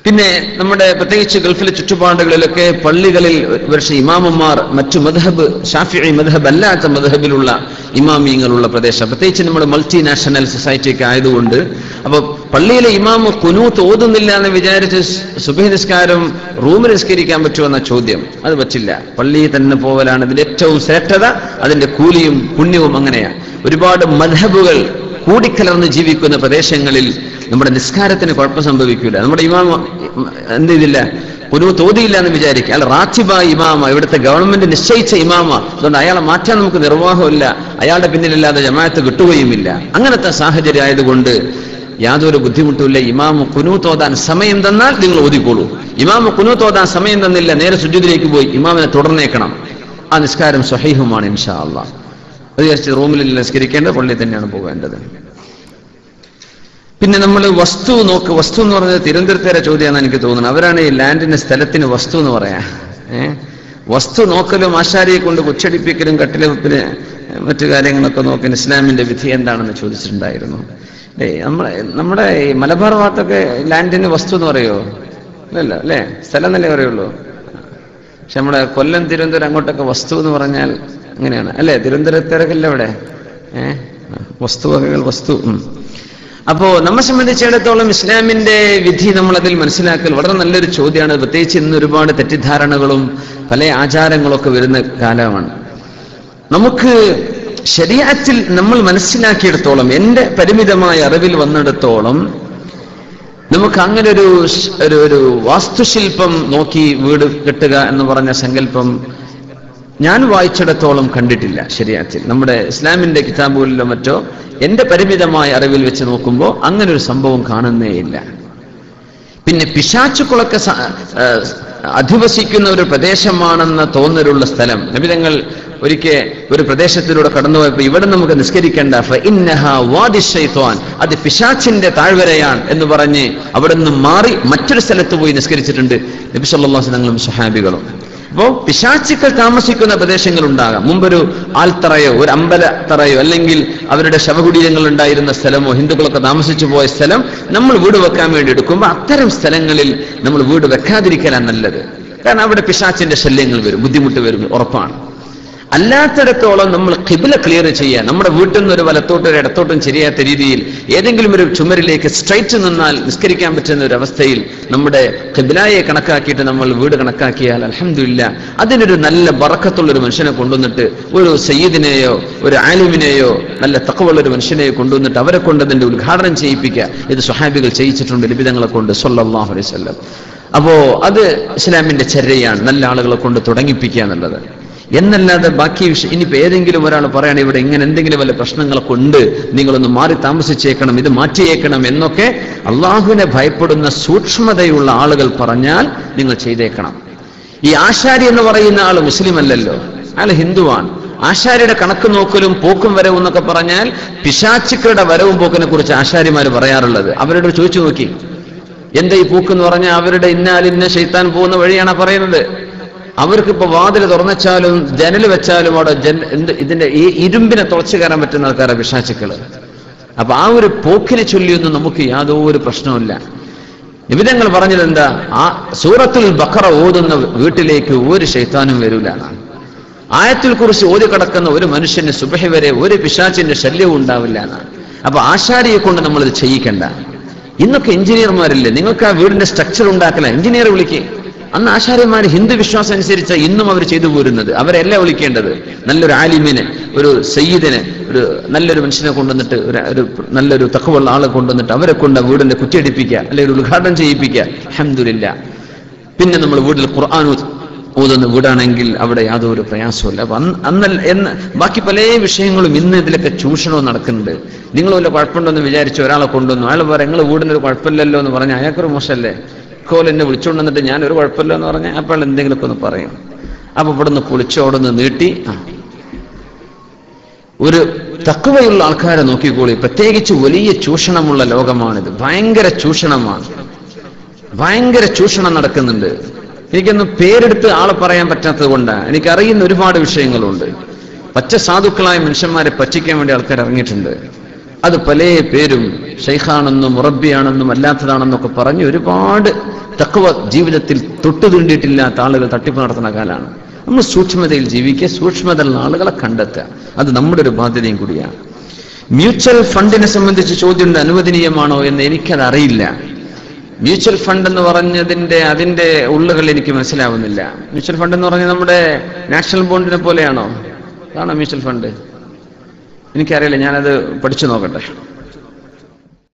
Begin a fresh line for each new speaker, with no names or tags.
പിന്നെ നമ്മുടെ പ്രത്യേകിച്ച് ഗൾഫിലെ ചുറ്റുപാടുകളിലൊക്കെ പള്ളികളിൽ പക്ഷേ ഇമാമന്മാർ മറ്റു മധഹബ് ഷാഫി മധഹബ് അല്ലാത്ത മധഹബിലുള്ള ഇമാമിയങ്ങളുള്ള പ്രദേശം പ്രത്യേകിച്ച് നമ്മുടെ മൾട്ടിനാഷണൽ സൊസൈറ്റി ഒക്കെ ആയതുകൊണ്ട് അപ്പൊ പള്ളിയിലെ ഇമാമ് കുനൂത്ത് ഓതുന്നില്ല എന്ന് വിചാരിച്ച് സുബഹി നിസ്കാരം റൂമിൽ നിസ്കരിക്കാൻ പറ്റുമോ എന്ന ചോദ്യം അത് പറ്റില്ല പള്ളിയിൽ തന്നെ പോവലാണ് ഇതിന്റെ ഏറ്റവും ശ്രേഷ്ഠത അതിന്റെ കൂലിയും പുണ്യവും അങ്ങനെയാണ് ഒരുപാട് മധബുകൾ കൂടിക്കലർന്ന് ജീവിക്കുന്ന പ്രദേശങ്ങളിൽ നമ്മുടെ നിസ്കാരത്തിന് കുഴപ്പം സംഭവിക്കില്ല നമ്മുടെ ഇമാമ എന്ത് ചെയ്തില്ല ഒരു തോതിയില്ല എന്ന് വിചാരിക്കുക അയാൾ റാത്തിബ ഇമാമ ഇവിടുത്തെ ഗവൺമെന്റ് നിശ്ചയിച്ച ഇമാമ അതുകൊണ്ട് അയാളെ മാറ്റാൻ നമുക്ക് നിർവാഹമില്ല അയാളുടെ പിന്നിലല്ലാതെ ജമാഅത്ത് കിട്ടുകയുമില്ല അങ്ങനത്തെ സാഹചര്യം ആയതുകൊണ്ട് യാതൊരു ബുദ്ധിമുട്ടുമില്ല ഇമാമ കുനു തോതാൻ സമയം തന്നാൽ നിങ്ങൾ ഓതിക്കോളൂ ഇമാമ കുനു തോതാൻ സമയം തന്നില്ല നേരെ സുജുദിലേക്ക് പോയി ഇമാമിനെ തുടർന്നേക്കണം ആ നിസ്കാരം സ്വഹീഹുമാണ് ഇൻഷാ അള്ളാഹ് അത് വിചാരിച്ച് റൂമിൽ നിസ്കരിക്കേണ്ടത് പള്ളിയിൽ തന്നെയാണ് പോകേണ്ടത് പിന്നെ നമ്മൾ വസ്തു നോക്ക് വസ്തു എന്ന് പറഞ്ഞത് തിരുവനന്തപുരത്തേരെ ചോദ്യമാണ് എനിക്ക് തോന്നുന്നത് അവരാണ് ഈ ലാൻഡിന്റെ സ്ഥലത്തിന് വസ്തു എന്ന് പറയാ ഏ വസ്തു നോക്കലും ആശാരിയെ കൊണ്ട് കൊച്ചടിപ്പിക്കലും കട്ടിലെപ്പിന് മറ്റു കാര്യങ്ങളൊക്കെ നോക്കാൻ ഇസ്ലാമിന്റെ വിധി എന്താണെന്ന് ചോദിച്ചിട്ടുണ്ടായിരുന്നു ഏ നമ്മളെ നമ്മുടെ ഈ മലബാർ ഭാഗത്തൊക്കെ ലാൻഡിന് വസ്തു എന്ന് പറയുമോ ഇല്ലല്ലോ അല്ലേ സ്ഥലം എന്നല്ലേ പറയുള്ളൂ പക്ഷെ നമ്മുടെ കൊല്ലം തിരുവനന്തപുരം അങ്ങോട്ടൊക്കെ വസ്തു എന്ന് പറഞ്ഞാൽ അങ്ങനെയാണ് അല്ലേ തിരുവനന്തപുരത്തേരക്കല്ലേ അവിടെ ഏഹ് വസ്തുവകകൾ വസ്തു ഉം. അപ്പോ നമ്മെ സംബന്ധിച്ചിടത്തോളം ഇസ്ലാമിന്റെ വിധി നമ്മൾ അതിൽ മനസ്സിലാക്കൽ വളരെ നല്ലൊരു ചോദ്യമാണ് പ്രത്യേകിച്ച് ഇന്ന് ഒരുപാട് തെറ്റിദ്ധാരണകളും പല ആചാരങ്ങളൊക്കെ വരുന്ന കാലമാണ് നമുക്ക് ശരീരത്തിൽ നമ്മൾ മനസ്സിലാക്കിയിടത്തോളം എന്റെ പരിമിതമായ അറിവിൽ വന്നിടത്തോളം നമുക്ക് അങ്ങനെ ഒരു സ്- ഒരു ഒരു വാസ്തുശില്പം നോക്കി വീട് കെട്ടുക എന്ന് പറഞ്ഞ സങ്കല്പം ഞാൻ വായിച്ചിടത്തോളം കണ്ടിട്ടില്ല ശരിയാത്തിൽ നമ്മുടെ ഇസ്ലാമിന്റെ കിതാബുകളിലോ മറ്റോ എന്റെ പരിമിതമായ അറിവിൽ വെച്ച് നോക്കുമ്പോൾ അങ്ങനെ ഒരു സംഭവം കാണുന്നേയില്ല പിന്നെ പിശാച്ചുക്കളൊക്കെ സ- ആ, അധിവസിക്കുന്ന ഒരു പ്രദേശമാണെന്ന തോന്നലുള്ള സ്ഥലം നബിതങ്ങൾ ഒരിക്കൽ ഒരു പ്രദേശത്തിലൂടെ കടന്നുപോയപ്പോൾ ഇവിടെ നമുക്ക് നിസ്കരിക്കേണ്ട ഫ ഇന്നഹ വാദി ശൈത്വാൻ അത് പിശാച്ചിന്റെ താഴ്വരയാണ് എന്ന് പറഞ്ഞ് അവിടെ നിന്ന് മാറി മറ്റൊരു സ്ഥലത്ത് പോയി നിസ്കരിച്ചിട്ടുണ്ട് നബി സല്ലല്ലാഹു അലൈഹി വസല്ലം സഹാബികളും അപ്പോ പിശാച്ചുക്കൾ താമസിക്കുന്ന പ്രദേശങ്ങൾ ഉണ്ടാകാം മുമ്പൊരു ആൽത്തറയോ ഒരു അമ്പലത്തറയോ അല്ലെങ്കിൽ അവരുടെ ശവകുടീരങ്ങൾ ഉണ്ടായിരുന്ന സ്ഥലമോ ഹിന്ദുക്കളൊക്കെ താമസിച്ചു പോയ സ്ഥലം നമ്മൾ വീട് വെക്കാൻ വേണ്ടി എടുക്കുമ്പോൾ അത്തരം സ്ഥലങ്ങളിൽ നമ്മൾ വീട് വെക്കാതിരിക്കലാണ് നല്ലത് കാരണം അവിടെ പിശാച്ചിന്റെ ശല്യങ്ങൾ വരും ബുദ്ധിമുട്ട് വരും ഉറപ്പാണ് അല്ലാത്തിടത്തോളം നമ്മൾ കിബില ക്ലിയർ ചെയ്യുക നമ്മുടെ വീട്ടിൽ നിന്ന് ഒരു വലത്തോട്ടും ഒരു ഇടത്തോട്ടും ശരിയാത്ത രീതിയിൽ ഏതെങ്കിലും ഒരു ചുമരിലേക്ക് സ്ട്രൈറ്റ് നിന്നാൽ നിസ്കരിക്കാൻ പറ്റുന്ന ഒരു അവസ്ഥയിൽ നമ്മുടെ കിബിലായെ കണക്കാക്കിയിട്ട് നമ്മൾ വീട് കണക്കാക്കിയാൽ അലഹമില്ല അതിനൊരു നല്ല ബറക്കത്തുള്ള ഒരു മനുഷ്യനെ കൊണ്ടുവന്നിട്ട് ഒരു സയ്യിദിനെയോ ഒരു ആലിമിനെയോ നല്ല തക്കവുള്ള ഒരു മനുഷ്യനെയോ കൊണ്ടുവന്നിട്ട് അവരെ കൊണ്ട് അതിന്റെ ഉദ്ഘാടനം ചെയ്യിപ്പിക്കുക ഇത് സ്വഹാബികൾ ചെയ്യിച്ചിട്ടുണ്ട് ലിപിതങ്ങളെ കൊണ്ട് സല്ലല്ലാഹു അലൈഹി വസല്ലം അപ്പോ അത് ഇസ്ലാമിന്റെ ചര്യയാണ് നല്ല ആളുകളെ കൊണ്ട് തുടങ്ങിപ്പിക്കുക എന്നുള്ളത് എന്നല്ലാതെ ബാക്കി വിഷയം ഇനിയിപ്പോ ഏതെങ്കിലും ഒരാൾ പറയണം ഇവിടെ ഇങ്ങനെ എന്തെങ്കിലും വല്ല പ്രശ്നങ്ങളൊക്കെ ഉണ്ട് നിങ്ങളൊന്ന് മാറി താമസിച്ചേക്കണം ഇത് മാറ്റിയേക്കണം എന്നൊക്കെ അള്ളാഹുവിനെ ഭയപ്പെടുന്ന സൂക്ഷ്മതയുള്ള ആളുകൾ പറഞ്ഞാൽ നിങ്ങൾ ചെയ്തേക്കണം ഈ ആശാരി എന്ന് പറയുന്ന ആൾ മുസ്ലിം അല്ലല്ലോ അയാൾ ഹിന്ദുവാണ് ആശാരിയുടെ കണക്ക് നോക്കലും പോക്കും വരവും എന്നൊക്കെ പറഞ്ഞാൽ പിശാച്ചുക്കളുടെ വരവും പോക്കിനെ കുറിച്ച് ആശാരിമാർ പറയാറുള്ളത് അവരോട് ചോദിച്ചു നോക്കി എന്താ ഈ പൂക്ക് എന്ന് പറഞ്ഞാൽ അവരുടെ ഇന്നാലിന്ന ശൈത്താൻ പോകുന്ന വഴിയാണ് പറയുന്നത് അവർക്ക് ഇപ്പൊ വാതിൽ തുറന്നച്ചാലും ജനൽ വെച്ചാലും അവിടെ ജൻ എന്ത് ഇതിന്റെ ഈ ഇരുമ്പിനെ തുളച്ചു കയറാൻ പറ്റുന്ന ആൾക്കാരാണ് പിശാചുക്കള് അപ്പൊ ആ ഒരു പോക്കിനെ ചൊല്ലിയൊന്നും നമുക്ക് യാതൊരു പ്രശ്നവുമില്ല നിമിതങ്ങൾ പറഞ്ഞത് എന്താ ആ സൂറത്തുൽ ബഖറ ഓതുന്ന വീട്ടിലേക്ക് ഒരു ശൈത്താനും വരൂല എന്നാണ് ആയത്തിൽ കുറിച്ച് ഓതി കിടക്കുന്ന ഒരു മനുഷ്യന് സുബഹി വരെ ഒരു പിശാച്ചിന്റെ ശല്യവും ഉണ്ടാവില്ല എന്നാണ് അപ്പൊ ആശാരിയെ കൊണ്ട് നമ്മൾ ഇത് ചെയ്യിക്കണ്ട ഇന്നൊക്കെ എഞ്ചിനീയർമാരില്ലേ നിങ്ങൾക്ക് ആ വീടിന്റെ സ്ട്രക്ചർ ഉണ്ടാക്കല എഞ്ചിനീയർ വിളിക്കേ അന്ന് ആശാര്യന്മാർ ഹിന്ദു വിശ്വാസം അനുസരിച്ച് ഇന്നും അവർ ചെയ്തു പോരുന്നത് അവരെല്ലാം വിളിക്കേണ്ടത് നല്ലൊരു ആലിമിനെ ഒരു സയ്യിദിനെ ഒരു നല്ലൊരു മനുഷ്യനെ കൊണ്ടുവന്നിട്ട് ഒരു ഒരു നല്ലൊരു തക്കവുള്ള ആളെ കൊണ്ടുവന്നിട്ട് അവരെ കൊണ്ട് ആ വീടിന്റെ കുറ്റിയടിപ്പിക്കുക അല്ലെങ്കിൽ ഒരു ഉദ്ഘാടനം ചെയ്യിപ്പിക്കുക അഹമ്മദില്ല പിന്നെ നമ്മൾ വീട്ടിൽ ഖുർആൻ ഊ- ഊതുന്ന വീടാണെങ്കിൽ അവിടെ യാതൊരു പ്രയാസമില്ല അപ്പൊ അന്ന് അന്നല്ല എന്ന് ബാക്കി പല വിഷയങ്ങളും ഇന്ന് ഇതിലൊക്കെ ചൂഷണവും നടക്കുന്നുണ്ട് നിങ്ങൾ വല്ല കുഴപ്പമുണ്ടെന്ന് വിചാരിച്ചു ഒരാളെ കൊണ്ടുവന്നു അയാൾ പറയാം നിങ്ങൾ വീടിനൊരു കുഴപ്പമില്ലല്ലോ എന്ന് പറഞ്ഞാൽ അയാൾക്കൊരു മോശമല്ലേ കോൽ എന്നെ വിളിച്ചുകൊണ്ട് വന്നിട്ട് ഞാൻ ഒരു കുഴപ്പമില്ല എന്ന് പറഞ്ഞാൽ അപ്പോൾ എന്തെങ്കിലുമൊക്കെ ഒന്ന് പറയും അപ്പൊ ഇവിടുന്ന് പൊളിച്ചോടുന്ന് നീട്ടി ആ ഒരു തക്കവയുള്ള ആൾക്കാരെ നോക്കിക്കോളി പ്രത്യേകിച്ച് വലിയ ചൂഷണമുള്ള ലോകമാണിത് ഭയങ്കര ചൂഷണമാണ് ഭയങ്കര ചൂഷണം നടക്കുന്നുണ്ട് എനിക്കൊന്നും പേരെടുത്ത് ആളെ പറയാൻ പറ്റാത്തത് കൊണ്ടാണ് എനിക്കറിയുന്ന ഒരുപാട് വിഷയങ്ങളുണ്ട് പച്ച സാധുക്കളായ മനുഷ്യന്മാരെ പറ്റിക്കാൻ വേണ്ടി ആൾക്കാർ ഇറങ്ങിയിട്ടുണ്ട് അത് പല പേരും ഷെയ്ഖാണെന്നും മുറബിയാണെന്നും അല്ലാത്തതാണെന്നൊക്കെ പറഞ്ഞ് ഒരുപാട് തക്കവ ജീവിതത്തിൽ തൊട്ടു തീണ്ടിയിട്ടില്ലാത്ത ആളുകൾ തട്ടിപ്പ് നടത്തുന്ന കാലാണ് നമ്മൾ സൂക്ഷ്മതയിൽ ജീവിക്കുക സൂക്ഷ്മതയുള്ള ആളുകളെ കണ്ടെത്തുക അത് നമ്മുടെ ഒരു ബാധ്യതയും കൂടിയാണ് മ്യൂച്വൽ ഫണ്ടിനെ സംബന്ധിച്ച് ചോദ്യം അനുവദനീയമാണോ എന്ന് എനിക്കത് അറിയില്ല മ്യൂച്വൽ ഫണ്ട് എന്ന് പറഞ്ഞതിന്റെ അതിന്റെ ഉള്ളുകൾ എനിക്ക് മനസ്സിലാവുന്നില്ല മ്യൂച്വൽ ഫണ്ട് എന്ന് പറഞ്ഞാൽ നമ്മുടെ നാഷണൽ ബോണ്ടിനെ പോലെയാണോ ആണോ മ്യൂച്വൽ ഫണ്ട് എനിക്കറിയില്ല ഞാനത് പഠിച്ചു നോക്കട്ടെ